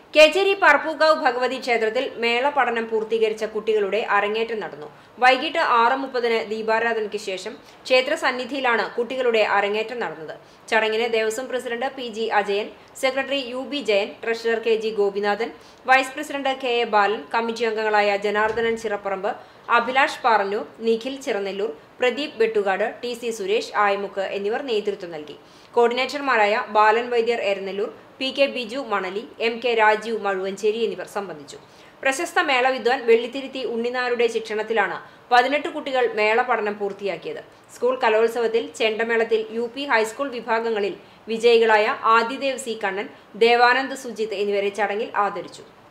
കേച്ചേരി പറപ്പൂക്കാവ് ഭഗവതി ക്ഷേത്രത്തിൽ മേള പഠനം പൂർത്തീകരിച്ച കുട്ടികളുടെ അരങ്ങേറ്റം നടന്നു വൈകിട്ട് ആറ് മുപ്പതിന് ദീപാരാധനയ്ക്ക് ശേഷം ക്ഷേത്ര സന്നിധിയിലാണ് കുട്ടികളുടെ അരങ്ങേറ്റം നടന്നത് ചടങ്ങിന് Devaswom president P G Ajayan secretary U B Jayan treasurer K G Gopinathan vice president K A Balan committee അംഗങ്ങളായ ജനാർദ്ദനൻ ചിറപ്പറമ്പ് അഭിലാഷ് പാറന്നൂർ നിഖിൽ ചിറനെല്ലൂർ പ്രദീപ് വെട്ടുകാട് ടി സി സുരേഷ് ആയമുക്ക് എന്നിവർ നേതൃത്വം നൽകി കോർഡിനേറ്റർമാരായ Balan Vaidyar Eranellur P K Biju Manali M K Rajeev Mazhuvanchery എന്നിവർ സംബന്ധിച്ചു പ്രശസ്ത മേളവിദ്വാൻ വെള്ളിത്തിരുത്തി ഉണ്ണിനാരുടെ ശിക്ഷണത്തിലാണ് പതിനെട്ട് കുട്ടികൾ മേള പഠനം പൂർത്തിയാക്കിയത് സ്കൂൾ കലോത്സവത്തിൽ ചെണ്ടമേളത്തിൽ യു പി ഹൈസ്കൂൾ വിഭാഗങ്ങളിൽ വിജയികളായ ആദിദേവ് സി കണ്ണൻ ദേവാനന്ദ് സുജിത്ത് എന്നിവരെ ചടങ്ങിൽ ആദരിച്ചു